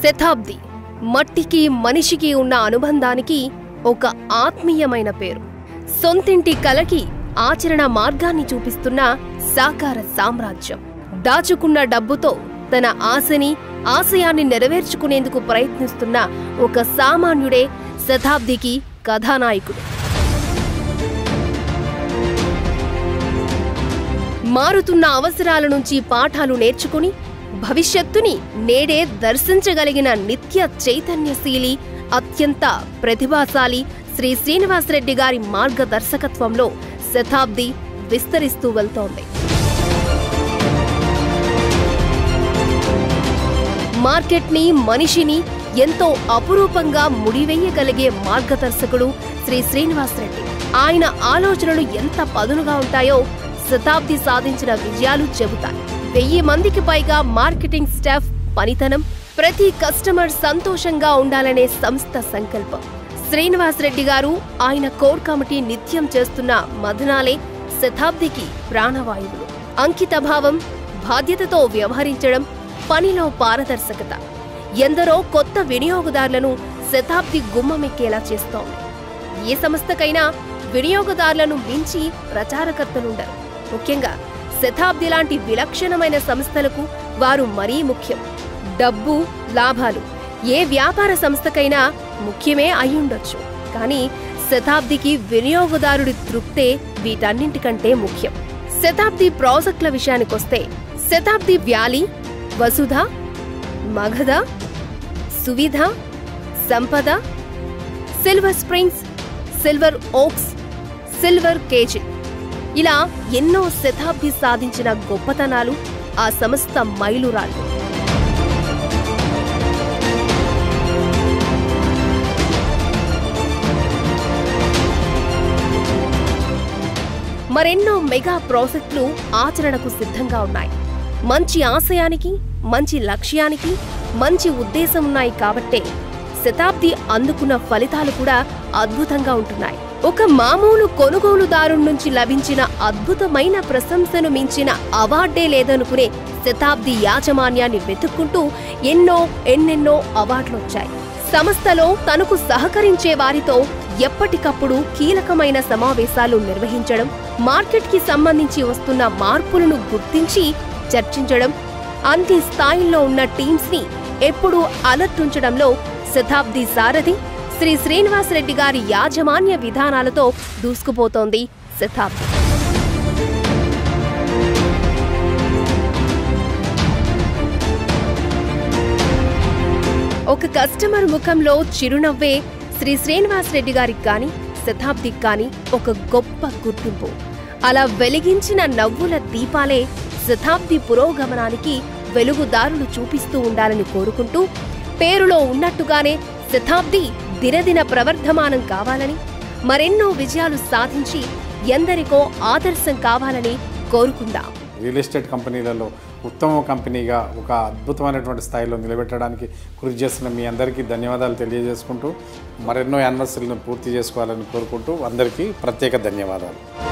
శతాబ్ది మట్టికి మనిషికి ఉన్న అనుబంధానికి ఒక ఆత్మీయమైన పేరు సొంతింటి కలకి ఆచరణ మార్గాన్ని చూపిస్తున్న సాకార సామ్రాజ్యం దాచుకున్న డబ్బుతో తన ఆశని ఆశయాన్ని నెరవేర్చుకునేందుకు ప్రయత్నిస్తున్న ఒక సామాన్యుడే శతాబ్దికి కథానాయకుడు మారుతున్న అవసరాల నుంచి పాఠాలు నేర్చుకుని భవిష్యత్తుని నేడే దర్శించగలిగిన నిత్య చైతన్యశీలి అత్యంత ప్రతిభాశాలి శ్రీ శ్రీనివాసరెడ్డి గారి మార్గదర్శకత్వంలో శతాబ్ది విస్తరిస్తూ వెళ్తోంది మార్కెట్ని మనిషిని ఎంతో అపురూపంగా ముడివేయగలిగే మార్గదర్శకుడు శ్రీ శ్రీనివాసరెడ్డి ఆయన ఆలోచనలు ఎంత పదునుగా ఉంటాయో శతాబ్ది సాధించిన విజయాలు చెబుతాయి వెయ్యి మందికి పైగా మార్కెటింగ్ స్టాఫ్ పనితనం ప్రతి కస్టమర్ సంతోషంగా ఉండాలనే సంస్థ సంకల్పం శ్రీనివాసరెడ్డి గారు ఆయన కోర్ కమిటీ నిత్యం చేస్తున్న మదనాలే శతాబ్దికి ప్రాణవాయువులు అంకితభావం బాధ్యతతో వ్యవహరించడం పనిలో పారదర్శకత ఎందరో కొత్త వినియోగదారులను శతాబ్ది గుమ్మమెక్కేలా చేస్తోంది ఏ సంస్థకైనా వినియోగదారులను మించి ప్రచారకర్తలుండరు ముఖ్యంగా శతాబ్ది లాంటి విలక్షణమైన సంస్థలకు వారు మరీ ముఖ్యం డబ్బు లాభాలు ఏ వ్యాపార సంస్థకైనా ముఖ్యమే అయ్యుండొచ్చు కానీ శతాబ్దికి వినియోగదారుడి తృప్తే వీటన్నింటికంటే ముఖ్యం శతాబ్ది ప్రాజెక్టుల విషయానికొస్తే Shatabdi valley Vasudha Magadha Suvidha Sampada silver springs silver oaks silver KG ఇలా ఎన్నో శతాబ్ది సాధించిన గొప్పతనాలు ఆ సంస్థ మైలురాళ్ళు మరెన్నో మెగా ప్రాజెక్టులు ఆచరణకు సిద్ధంగా ఉన్నాయి మంచి ఆశయానికి మంచి లక్ష్యానికి మంచి ఉద్దేశం ఉన్నాయి కాబట్టే శతాబ్ది అందుకున్న ఫలితాలు కూడా అద్భుతంగా ఉంటున్నాయి ఒక మామూలు కొనుగోలుదారు నుంచి లభించిన అద్భుతమైన ప్రశంసను మించిన అవార్డే లేదనుకునే శతాబ్ది యాజమాన్యాన్ని వెతుక్కుంటూ ఎన్నో ఎన్నెన్నో అవార్డులొచ్చాయి సంస్థలో తనకు సహకరించే వారితో ఎప్పటికప్పుడు కీలకమైన సమావేశాలు నిర్వహించడం మార్కెట్కి సంబంధించి వస్తున్న మార్పులను గుర్తించి చర్చించడం అన్ని స్థాయిల్లో ఉన్న టీమ్స్ ని ఎప్పుడూ అలర్ట్ ఉంచడంలో శతాబ్ది సారథి శ్రీ శ్రీనివాసరెడ్డి గారి యాజమాన్య విధానాలతో దూసుకుపోతోంది శతాబ్ది ఒక కస్టమర్ ముఖంలో చిరునవ్వే శ్రీ శ్రీనివాసరెడ్డి గారికి కానీ శతాబ్దికి కానీ ఒక గొప్ప గుర్తింపు అలా వెలిగించిన నవ్వుల దీపాలే శతాబ్ది పురోగమనానికి వెలుగుదారులు చూపిస్తూ ఉండాలని కోరుకుంటూ పేరులో ఉన్నట్టుగానే శతాబ్ది దినదిన ప్రవర్ధమానం కావాలని మరెన్నో విజయాలు సాధించి ఎందరికో ఆదర్శం కావాలని కోరుకుందాం రియల్ ఎస్టేట్ కంపెనీలలో ఉత్తమ కంపెనీగా ఒక అద్భుతమైనటువంటి స్థాయిలో నిలబెట్టడానికి కృషి చేస్తున్న మీ అందరికీ ధన్యవాదాలు తెలియజేసుకుంటూ మరెన్నో యానివర్సరీలను పూర్తి చేసుకోవాలని కోరుకుంటూ అందరికీ ప్రత్యేక ధన్యవాదాలు